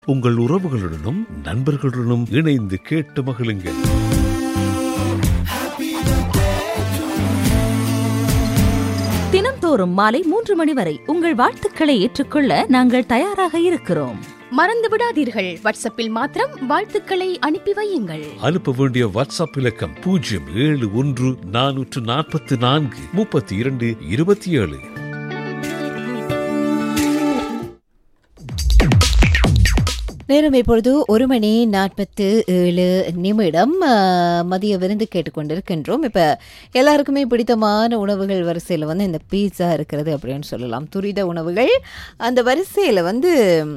உங்கள் உறவுகளுடனும் நண்பர்களுடனும் இணைந்து கேட்டு மகிழுங்கள் தினம்தோறும் மாலை மூன்று மணி வரை உங்கள் வாழ்த்துக்களை ஏற்றுக்கொள்ள நாங்கள் தயாராக இருக்கிறோம் மறந்து விடாதீர்கள் வாட்ஸ்அப்பில் மாத்திரம் வாழ்த்துக்களை அனுப்பி வையுங்கள் அனுப்ப வேண்டிய வாட்ஸ்அப் இலக்கம் பூஜ்ஜியம் ஏழு ஒன்று நானூற்று நாற்பத்தி நான்கு முப்பத்தி இரண்டு இருபத்தி ஏழு நேரம் இப்பொழுது ஒரு மணி நாற்பத்து ஏழு நிமிடம் ஆ, மதிய விருந்து கேட்டுக்கொண்டிருக்கின்றோம் இப்போ எல்லாருக்குமே பிடித்தமான உணவுகள் வரிசையில் வந்து இந்த பீட்சா இருக்கிறது அப்படின்னு சொல்லலாம் துரித உணவுகள் அந்த வரிசையில் வந்து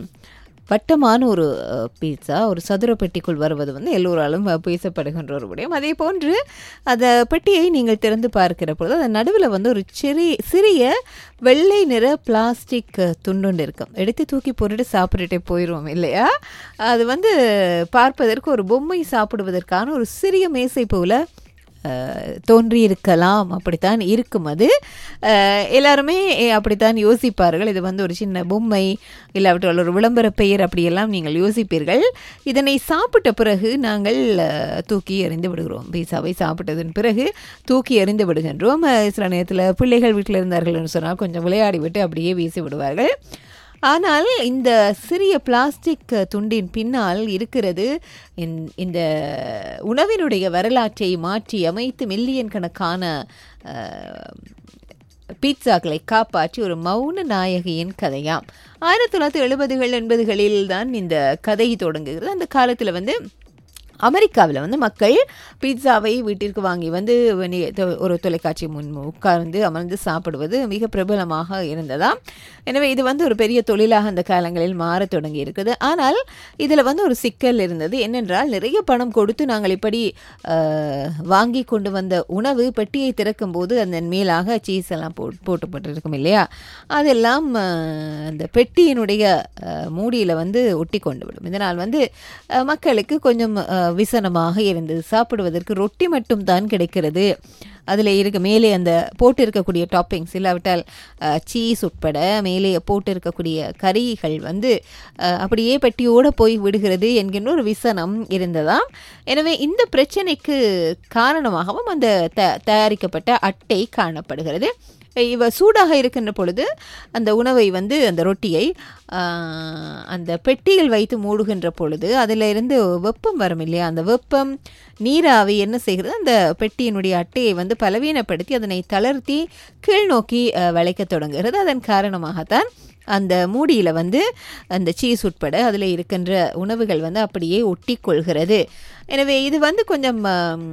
வட்டமான ஒரு அ, பீட்சா ஒரு சதுர பெட்டிக்குள் வருவது வந்து எல்லோராலும் அ, பேசப்படுகின்ற ஒரு விடயம் அதே போன்று அந்த பெட்டியை நீங்கள் திறந்து பார்க்கிற பொழுது அந்த நடுவில் வந்து ஒரு சிறிய சிறிய வெள்ளை நிற பிளாஸ்டிக் துண்டுண்டு இருக்கும் எடுத்து தூக்கி போட்டுட்டு சாப்பிட்டுட்டே போயிடுவோம் இல்லையா அது வந்து பார்ப்பதற்கு ஒரு பொம்மை சாப்பிடுவதற்கான ஒரு சிறிய மேசை போல அஹ், தோன்றியிருக்கலாம் அப்படித்தான் இருக்கும் அது அஹ், எல்லாருமே அப்படித்தான் யோசிப்பார்கள் இது வந்து ஒரு சின்ன பொம்மை இல்லாவிட்டால் ஒரு விளம்பர பெயர் அப்படியெல்லாம் நீங்கள் யோசிப்பீர்கள் இதனை சாப்பிட்ட பிறகு நாங்கள் அஹ், தூக்கி எறிந்து விடுகிறோம் பீஸாவை சாப்பிட்டதன் பிறகு தூக்கி எறிந்து விடுகின்றோம் அஹ், சில நேரத்தில் பிள்ளைகள் வீட்டில் இருந்தார்கள்னு சொன்னால் கொஞ்சம் விளையாடி விட்டு அப்படியே வீசி விடுவார்கள் ஆனால் இந்த சிறிய பிளாஸ்டிக் துண்டின் பின்னால் இருக்கிறது இந்த- இந்த உணவினுடைய வரலாற்றை மாற்றி அமைத்து மில்லியன் கணக்கான அஹ், பீட்சாக்களை காப்பாற்றி ஒரு மௌன நாயகியின் கதையாம் ஆயிரத்தி தொள்ளாயிரத்தி எழுபதுகள் எண்பதுகளில் தான் இந்த கதை தொடங்குகிறது அந்த காலத்தில் வந்து அமெரிக்காவில் வந்து மக்கள் பீட்சாவை வீட்டிற்கு வாங்கி வந்து வெளியே தொ- ஒரு தொலைக்காட்சி முன் உட்கார்ந்து அமர்ந்து சாப்பிடுவது மிக பிரபலமாக இருந்ததாம் எனவே இது வந்து ஒரு பெரிய தொழிலாக அந்த காலங்களில் மாறத் தொடங்கி இருக்குது ஆனால் இதில் வந்து ஒரு சிக்கல் இருந்தது என்னென்றால் நிறைய பணம் கொடுத்து நாங்கள் இப்படி அஹ், வாங்கி கொண்டு வந்த உணவு பெட்டியை திறக்கும் போது அதன் மேலாக சீஸ் எல்லாம் போட் போட்டுப்பட்டிருக்கும் இல்லையா அதெல்லாம் அஹ், அந்த பெட்டியினுடைய மூடியில் வந்து ஒட்டி கொண்டு விடும் இதனால் வந்து அஹ், மக்களுக்கு கொஞ்சம் அஹ், விசனமாக இருந்தது சாப்பிடுவதற்கு ரொட்டி மட்டும் தான் கிடைக்கிறது அதில் இருக்க மேலே அந்த போட்டு இருக்கக்கூடிய டாப்பிங்ஸ் இல்லாவிட்டால் சீஸ் உட்பட மேலே போட்டு இருக்கக்கூடிய கறிகள் வந்து அஹ், அப்படியே பெட்டியோடு போய் விடுகிறது என்கின்ற ஒரு விசனம் இருந்ததாம் எனவே இந்த பிரச்சனைக்கு காரணமாகவும் அந்த த தயாரிக்கப்பட்ட அட்டை காணப்படுகிறது இவ சூடாக இருக்கின்ற பொழுது அந்த உணவை வந்து அந்த ரொட்டியை ஆஹ், அந்த பெட்டியில் வைத்து மூடுகின்ற பொழுது அதில் இருந்து வெப்பம் வரும் இல்லையா அந்த வெப்பம் நீராவி என்ன செய்கிறது அந்த பெட்டியினுடைய அட்டையை வந்து பலவீனப்படுத்தி அதனை தளர்த்தி கீழ் நோக்கி அஹ், வளைக்கத் தொடங்குகிறது அதன் காரணமாகத்தான் அந்த மூடியில் வந்து அந்த சீஸ் உட்பட அதில் இருக்கின்ற உணவுகள் வந்து அப்படியே ஒட்டி கொள்கிறது எனவே இது வந்து கொஞ்சம் ஆம்,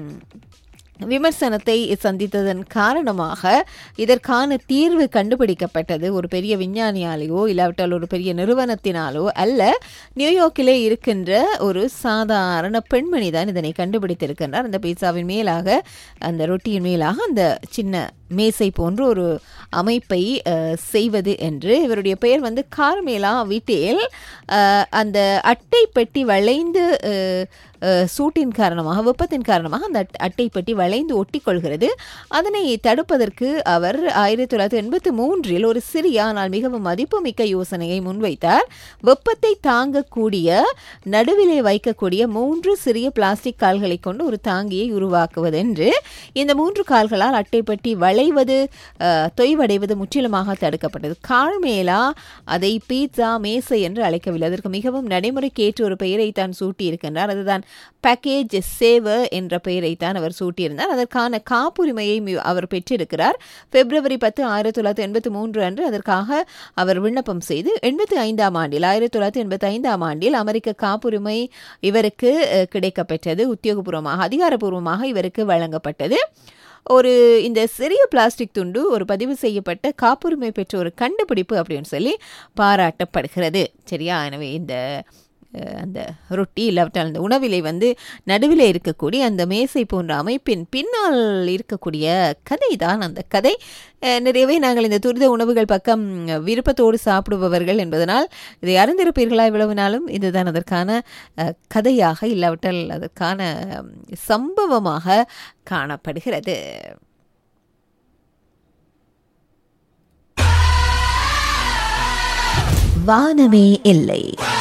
விமர்சனத்தை சந்தித்ததன் காரணமாக இதற்கான தீர்வு கண்டுபிடிக்கப்பட்டது ஒரு பெரிய விஞ்ஞானியாலேயோ இல்லாவிட்டால் ஒரு பெரிய நிறுவனத்தினாலோ அல்ல நியூயார்க்கிலே இருக்கின்ற ஒரு சாதாரண பெண்மணி தான் இதனை கண்டுபிடித்திருக்கின்றார் அந்த பீட்சாவின் மேலாக அந்த ரொட்டியின் மேலாக அந்த சின்ன மேசை போன்ற ஒரு அமைப்பை அஹ், செய்வது என்று இவருடைய பெயர் வந்து கார்மேலா வீட்டில் அஹ், அந்த அட்டை பெட்டி வளைந்து அஹ், அஹ், சூட்டின் காரணமாக வெப்பத்தின் காரணமாக அந்த அட்- அட்டை பெட்டி வளைந்து ஒட்டிக்கொள்கிறது அதனை தடுப்பதற்கு அவர் ஆயிரத்தி தொள்ளாயிரத்தி எண்பத்தி மூன்றில் ஒரு சிறிய ஆனால் மிகவும் மதிப்புமிக்க யோசனையை முன்வைத்தார் வெப்பத்தை தாங்கக்கூடிய நடுவிலே வைக்கக்கூடிய மூன்று சிறிய பிளாஸ்டிக் கால்களை கொண்டு ஒரு தாங்கியை உருவாக்குவதென்று இந்த மூன்று கால்களால் அட்டைப்பட்டி வளைவது அஹ், தொய்வடைவது முற்றிலுமாக தடுக்கப்பட்டது கால்மேலா அதை பீட்சா மேசை என்று அழைக்கவில்லை அதற்கு மிகவும் நடைமுறைக்கேற்ற ஒரு பெயரை தான் சூட்டியிருக்கின்றார் அதுதான் பேக்கேஜ் சேவர் என்ற பெயரை தான் அவர் சூட்டியிருந்தார் அதற்கான காப்புரிமையை மி- அவர் பெற்றிருக்கிறார் பிப்ரவரி பத்து ஆயிரத்தி தொள்ளாயிரத்தி எண்பத்தி மூன்று அன்று அதற்காக அவர் விண்ணப்பம் செய்து எண்பத்தி ஐந்தாம் ஆண்டில் ஆயிரத்தி தொள்ளாயிரத்தி எண்பத்தி ஐந்தாம் ஆண்டில் அமெரிக்க காப்புரிமை இவருக்கு அஹ், கிடைக்கப்பெற்றது உத்தியோகபூர்வமாக அதிகாரப்பூர்வமாக இவருக்கு வழங்கப்பட்டது ஒரு இந்த சிறிய பிளாஸ்டிக் துண்டு ஒரு பதிவு செய்யப்பட்ட காப்புரிமை பெற்ற ஒரு கண்டுபிடிப்பு அப்படின்னு சொல்லி பாராட்டப்படுகிறது சரியா எனவே இந்த அஹ், அந்த ரொட்டி இல்லாவிட்டால் அந்த உணவிலே வந்து நடுவிலே இருக்கக்கூடிய அந்த மேசை போன்ற அமைப்பின் பின்னால் இருக்கக்கூடிய கதை தான் அந்த கதை அஹ், நிறையவே நாங்கள் இந்த துரித உணவுகள் பக்கம் விருப்பத்தோடு சாப்பிடுபவர்கள் என்பதனால் இதை அறிந்திருப்பீர்களா இவ்வளவு நாளும் இதுதான் அதற்கான அஹ், கதையாக இல்லாவிட்டால் அதற்கான அஹ், சம்பவமாக காணப்படுகிறது வானமே இல்லை